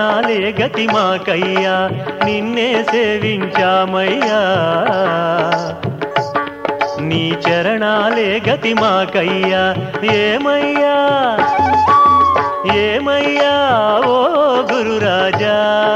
చరణాలే గతి మాకయ్యా నిన్నే సేవించామయ్యా నీ చరణాలే గతి మాకయ్యా ఏమయ్యా ఏమయ్యా ఓ గురురాజా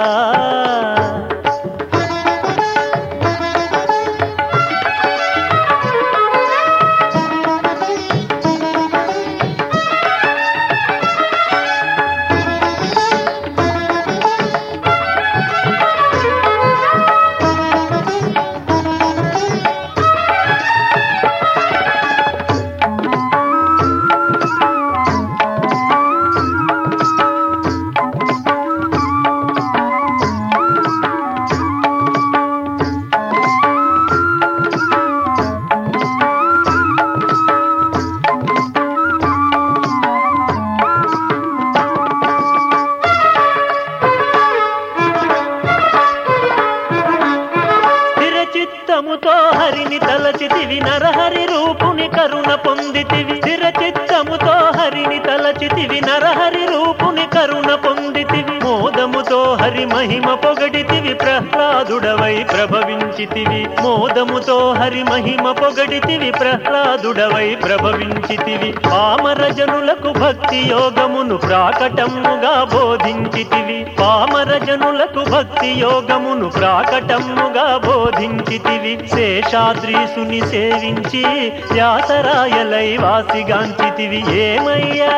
స్థిర చిత్తముతో హరిని తలచితివి నరహరి రూపుని కరుణ పొందితివి స్థిర చిత్తముతో హరిని తలచితివి నరహరి రూపుని కరుణ పొందితివి మోదముతో హరి మహిమ పొగడితివి ప్రహ్లాదుడవై ప్రభవించితివి మోదముతో హరి మహిమ పొగడితివి ప్రహ్లాదుడవై ప్రభవించితివి పామర జనులకు భక్తి యోగమును ప్రాకటముగా బోధించితివి పామర జనులకు భక్తి యోగమును ప్రాకటముగా బోధించితివి శేషాద్రీసుని సేవించి వ్యాసరాయలై వాసిగాంచితివి ఏమయ్యా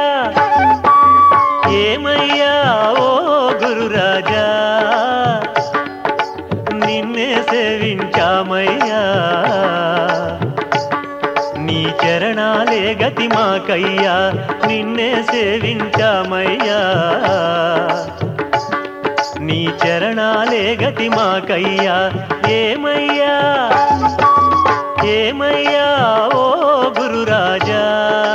ఏమయ్యా ఓ గురురాజా నిన్నే సేవించామయ్యా నీ చరణాలే గతి మాకయ్యా నిన్నే సేవించామయ్యా నీ చరణాలే గతి మాకయ్యా ఏమయ్యా ఏమయ్యా ఓ గురురాజా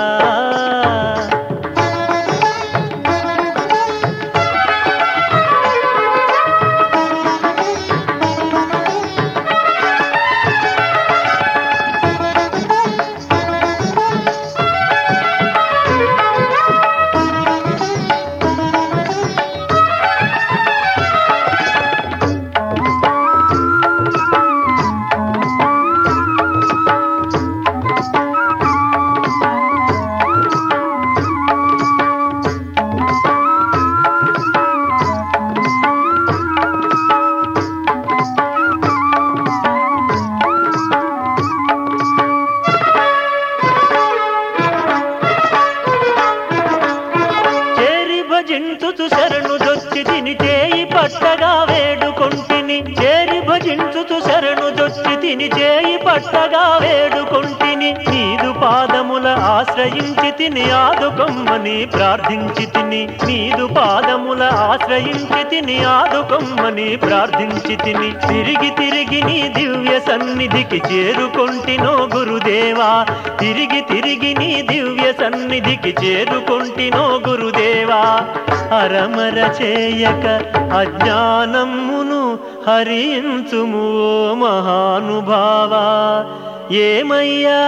చేరి భజించుచు శరణు జొచ్చి తిని చేయి పట్టగా వేడుకొంటిని చేరి భజించుచు శరణు జొచ్చి తిని చేయి పట్టగా వేడుకొంటిని నీదు పాదముల ఆశ్రయించి తిని ఆదుకొమ్మని ప్రార్థించి తిని నీదు పాదముల ఆశ్రయించి తిని ఆదుకొమ్మని ప్రార్థించి తిని తిరిగి తిరిగి నీ దివ్య సన్నిధికి చేరుకొంటినో గురుదేవా తిరిగి తిరిగి నీ దివ్య సన్నిధికి చేరుకొంటినో గురుదేవా అరమర చేయక అజ్ఞానమును హరించుము ఓ మహానుభావా ఏమయ్యా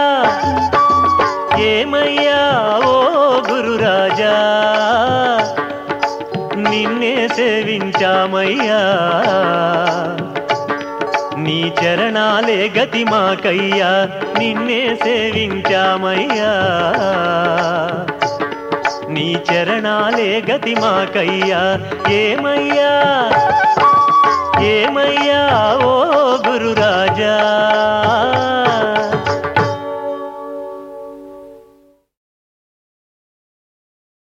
ఏమయ్యా ఓ గురురాజా నిన్నే సేవించామయ్యా నీ చరణాలే గతి మాకయ్యా నిన్నే సేవించామయ్యా నీ చరణాలే గతి మాకయ్యా ఏమయ్యా ఏమయ్యా ఓ గురురాజా